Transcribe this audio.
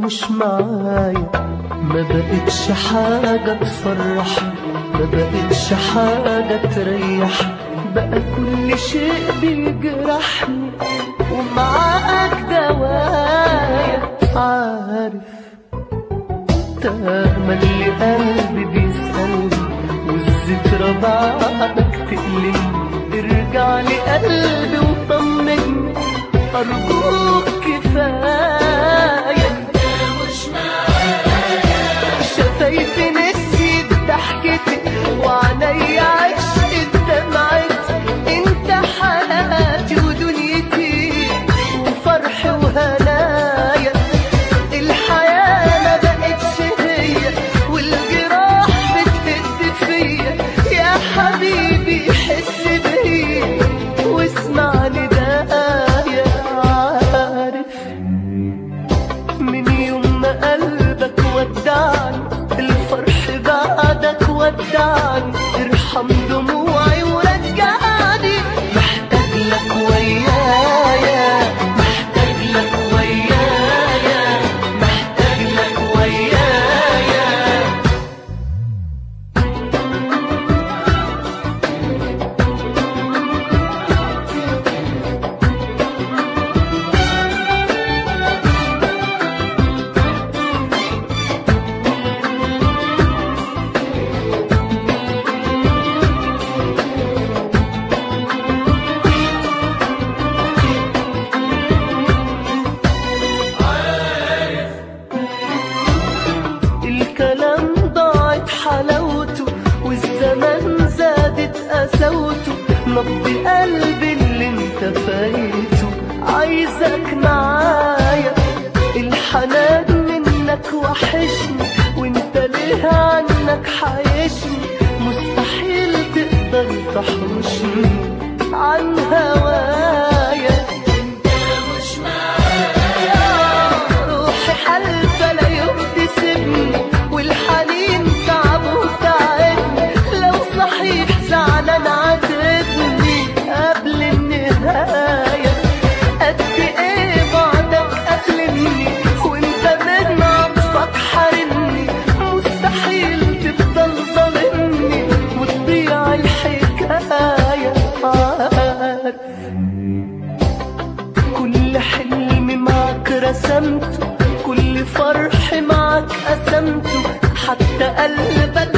مش معايا ما بقتش حاجة تفرح ما بقتش حاجة تريح بقى كل شيء بيجرحني ومعاك دوايا عارف تملي قلبي بيسألني والذكرى بعدك تقلبني ارجع لي قلبي وطمني أرجوك كفاية شفايفي نسيت ضحكتي وعينيا عشقت دمعتي انت حياتي ودنيتي وفرحي وهنايا الحياة ما بقتش هي والجراح بتهد فيا يا حبيبي حس بيا واسمع ندايا عارف من يوم ما قلبك ودعني الفرح بعدك ودعني ارحم دموعي ورجعني محتاج لك ويايا محتاج لك ويايا محتاج لك ويايا الكلام ضاعت حلاوته والزمان زادت قساوته نبض قلبي اللي انت فايته عايزك معايا الحنان منك وحشني وانت ليه عنك حايشني مستحيل تقدر تحوشني عن هوايا روحي حلفة لا يوم تسيبني والحنين تعب وتعبني لو صحيح زعلان عاتبني قبل النهاية قد ايه بعدك قتلني وانت من عطفك حارمني مستحيل تفضل ظالمني وتضيع الحكاية عارف كل حلم معك رسمته كل فرح معك قسمته حتى قلبك